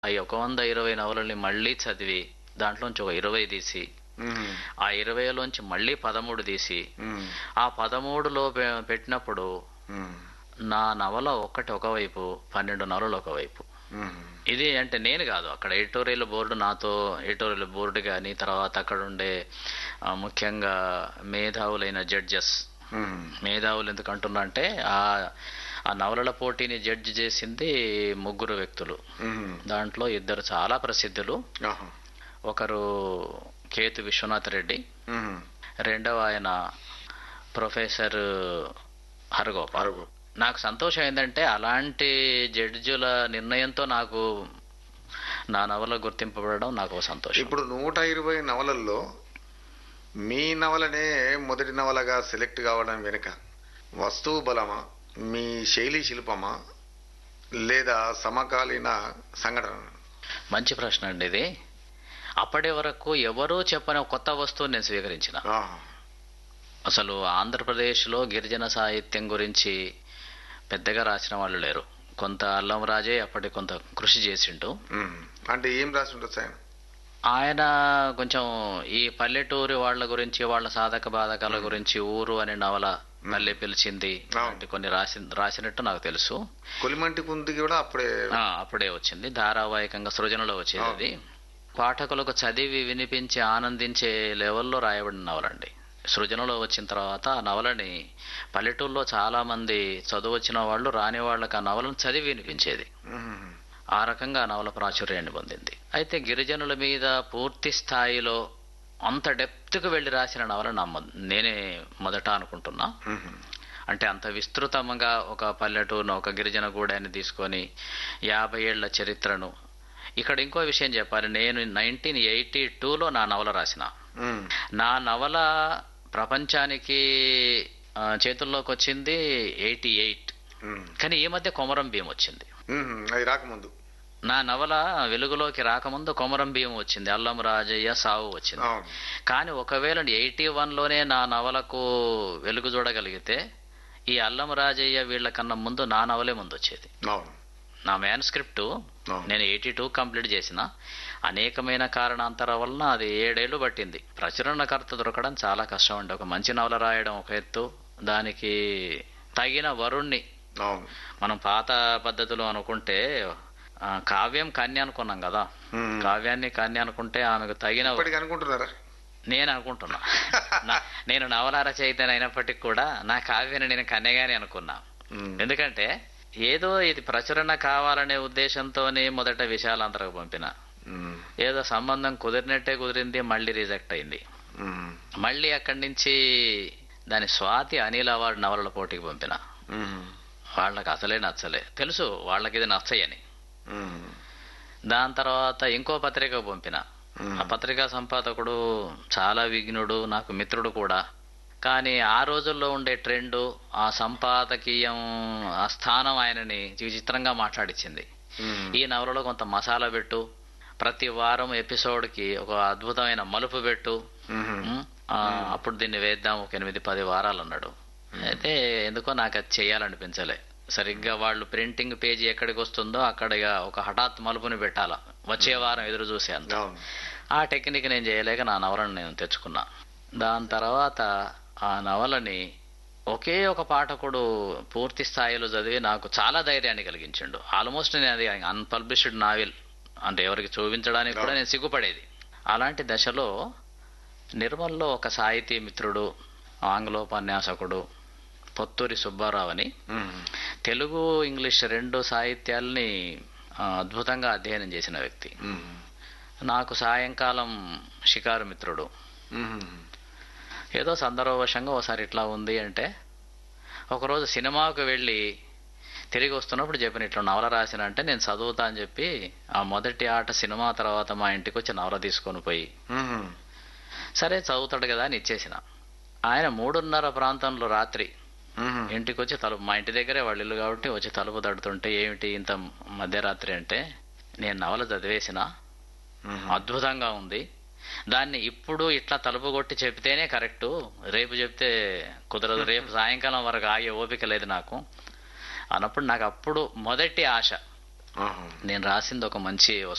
ఈ ఒక వంద ఇరవై నవలని మళ్ళీ చదివి దాంట్లోంచి ఒక ఇరవై తీసి మ్మ్. ఆ ఇరవైలోంచి మళ్ళీ పదమూడు తీసి మ్మ్. ఆ పదమూడులో పె- పెట్టినప్పుడు మ్మ్. నా నవల ఒక్కటి ఒకవైపు పన్నెండు నవలలు ఒకవైపు మ్మ్. ఇది అంటే నేను కాదు అక్కడ ఎడిటోరియల్ బోర్డు నాతో ఎడిటోరియల్ బోర్డు కానీ తర్వాత అక్కడ ఉండే ఆ, ముఖ్యంగా మేధావులైన జడ్జెస్ మ్మ్. మేధావులు ఎందుకు అంటున్నా అంటే ఆ ఆ నవలల పోటీని జడ్జి చేసింది ముగ్గురు వ్యక్తులు మ్మ్. దాంట్లో ఇద్దరు చాలా ప్రసిద్ధులు ఆహా. ఒకరు కేతు విశ్వనాథ్ రెడ్డి మ్మ్. రెండవ ఆయన ప్రొఫెసర్ హరగోపాల్ అరుగు. నాకు సంతోషం ఏంటంటే అలాంటి జడ్జిల నిర్ణయంతో నాకు నా నవల గుర్తింపబడడం నాకు ఒక సంతోషం ఇప్పుడు నూట ఇరవై నవలల్లో మీ నవలనే మొదటి నవలగా సెలెక్ట్ కావడం వెనుక వస్తువు బలమా మీ శైలి శిల్పమా లేదా సమకాలీన సంఘటన మంచి ప్రశ్న అండి ఇది అప్పటి వరకు ఎవరూ చెప్పని ఒక కొత్త వస్తువుని నేను స్వీకరించిన ఆహా. అసలు ఆంధ్రప్రదేశ్లో గిరిజన సాహిత్యం గురించి పెద్దగా రాసిన వాళ్ళు లేరు కొంత అల్లం రాజే అప్పటి కొంత కృషి చేసిండు మ్మ్. అంటే ఏం రాసి ఉండొచ్చు ఆయన ఆయన కొంచెం ఈ పల్లెటూరి వాళ్ళ గురించి వాళ్ళ సాధక బాధకాల గురించి ఊరు అనే నవల మళ్ళీ పిలిచింది అలాంటి కొన్ని రాసి రాసినట్టు నాకు తెలుసు కొలిమంటి కుంది కూడా అప్పుడే ఆ, అప్పుడే వచ్చింది ధారావాహికంగా సృజనలో వచ్చేది అది పాఠకులకు చదివి వినిపించి ఆనందించే లెవెల్లో రాయబడిన నవలండి సృజనలో వచ్చిన తర్వాత ఆ నవలని పల్లెటూరులో చాలా మంది చదువు వచ్చిన వాళ్ళు రాని వాళ్ళకి ఆ నవలను చదివి వినిపించేది మ్మ్. ఆ రకంగా ఆ నవల ప్రాచుర్యాన్ని పొందింది అయితే గిరిజనుల మీద పూర్తి స్థాయిలో అంత డెప్త్కు వెళ్ళి రాసిన నవల నా మొద- నేనే మొదట అనుకుంటున్నా మ్మ్. అంటే అంత విస్తృతంగా ఒక పల్లెటూరును ఒక గిరిజన గూడాన్ని తీసుకొని యాభై ఏళ్ల చరిత్రను ఇక్కడ ఇంకో విషయం చెప్పాలి నేను నైన్టీన్ ఎయిటీ టూలో నా నవల రాసిన మ్మ్. నా నవల ప్రపంచానికి ఆ, చేతుల్లోకి వచ్చింది ఎయిటీ ఎయిట్ మ్మ్. కానీ ఈ మధ్య కొమరం భీం వచ్చింది మ్మ్. అది రాకముందు నా నవల వెలుగులోకి రాకముందు కొమరం భీం వచ్చింది అల్లం రాజయ్య సావు వచ్చింది అవును కానీ ఒకవేళ ఎయిటీ వన్లోనే నా నవలకు వెలుగు చూడగలిగితే ఈ అల్లం రాజయ్య వీళ్ళ కన్నా ముందు నా నవలే ముందు వచ్చేది అవును నా మ్యాన్ స్క్రిప్ట్ అవును. నేను ఎయిటీ టూ కంప్లీట్ చేసిన అనేకమైన కారణాంతరం వలన అది ఏడేళ్లు పట్టింది ప్రచురణకర్త దొరకడం చాలా కష్టం అండి ఒక మంచి నవల రాయడం ఒక ఎత్తు దానికి తగిన వరుణ్ణి అవును మనం పాత పద్ధతిలో అనుకుంటే ఆ, కావ్యం కన్య అనుకున్నాం కదా మ్మ్. కావ్యాన్ని కన్య అనుకుంటే ఆమెకు తగిన ఇప్పటికి అనుకుంటున్నారా నేను అనుకుంటున్నా నా- నేను నవల రచయిత అయినప్పటికీ కూడా నా కావ్యాన్ని నేను కన్యగానే అనుకున్నా మ్మ్. ఎందుకంటే ఏదో ఇది ప్రచురణ కావాలనే ఉద్దేశంతోనే మొదట విశాలాంతరకు పంపిన మ్మ్. ఏదో సంబంధం కుదిరినట్టే కుదిరింది మళ్ళీ రిజెక్ట్ అయింది మ్మ్. మళ్ళీ అక్కడి నుంచి దాని స్వాతి అనిల్ అవార్డు నవలల పోటీకి పంపిన మ్మ్. వాళ్ళకి అసలే నచ్చలే తెలుసు వాళ్ళకి ఇది నచ్చయని మ్మ్. దాని తర్వాత ఇంకో పత్రిక పంపిన మ్మ్. ఆ పత్రికా సంపాదకుడు చాలా విఘ్నుడు నాకు మిత్రుడు కూడా కానీ ఆ రోజుల్లో ఉండే ట్రెండ్ ఆ సంపాదకీయం ఆ స్థానం ఆయనని విచిత్రంగా మాట్లాడించింది మ్మ్. ఈ నవలలో కొంత మసాలా పెట్టు ప్రతి వారం ఎపిసోడ్కి ఒక అద్భుతమైన మలుపు పెట్టు మ్మ్. ఉమ్, ఆ, అప్పుడు దీన్ని వేద్దాం ఒక ఎనిమిది పది వారాలు అన్నాడు అయితే ఎందుకో నాకు అది చేయాలనిపించలే సరిగ్గా వాళ్ళు ప్రింటింగ్ పేజీ ఎక్కడికి వస్తుందో అక్కడ ఇక ఒక హఠాత్ మలుపుని పెట్టాల వచ్చే వారం ఎదురు చూసే అంత అవును ఆ టెక్నిక్ నేను చేయలేక నా నవలను నేను తెచ్చుకున్నా దాని తర్వాత ఆ నవలని ఒకే ఒక పాఠకుడు పూర్తి స్థాయిలో చదివి నాకు చాలా ధైర్యాన్ని కలిగించిండు ఆల్మోస్ట్ నేను అది అన్పబ్లిష్డ్ నావెల్ అంటే ఎవరికి చూపించడానికి కూడా నేను సిగ్గుపడేది అలాంటి దశలో నిర్మల్లో ఒక సాహితీ మిత్రుడు ఆంగ్లోపన్యాసకుడు పొత్తూరి సుబ్బారావు అని మ్మ్. తెలుగు ఇంగ్లీష్ రెండు సాహిత్యాల్ని ఆ, అద్భుతంగా అధ్యయనం చేసిన వ్యక్తి మ్మ్. నాకు సాయంకాలం షికారు మిత్రుడు మ్మ్. ఏదో సందర్భవశంగా ఒకసారి ఇట్లా ఉంది అంటే ఒకరోజు సినిమాకు వెళ్ళి తిరిగి వస్తున్నప్పుడు చెప్పిన ఇట్లా నవల రాసిన అంటే నేను చదువుతా అని చెప్పి ఆ మొదటి ఆట సినిమా తర్వాత మా ఇంటికి వచ్చి నవల తీసుకొని పోయి మ్మ్. సరే చదువుతాడు కదా అని ఇచ్చేసిన ఆయన మూడున్నర ప్రాంతంలో రాత్రి మ్మ్. ఇంటికి వచ్చి తలుపు మా ఇంటి దగ్గరే వాళ్ళ ఇల్లు కాబట్టి వచ్చి తలుపు తడుతుంటే ఏమిటి ఇంత మధ్యరాత్రి అంటే నేను నవల చదివేసిన మ్మ్. అద్భుతంగా ఉంది దాన్ని ఇప్పుడు ఇట్లా తలుపు కొట్టి చెప్తేనే కరెక్టు రేపు చెప్తే కుదరదు రేపు సాయంకాలం వరకు ఆగే ఓపిక లేదు నాకు అన్నప్పుడు నాకు అప్పుడు మొదటి ఆశ ఆహా. నేను రాసింది ఒక మంచి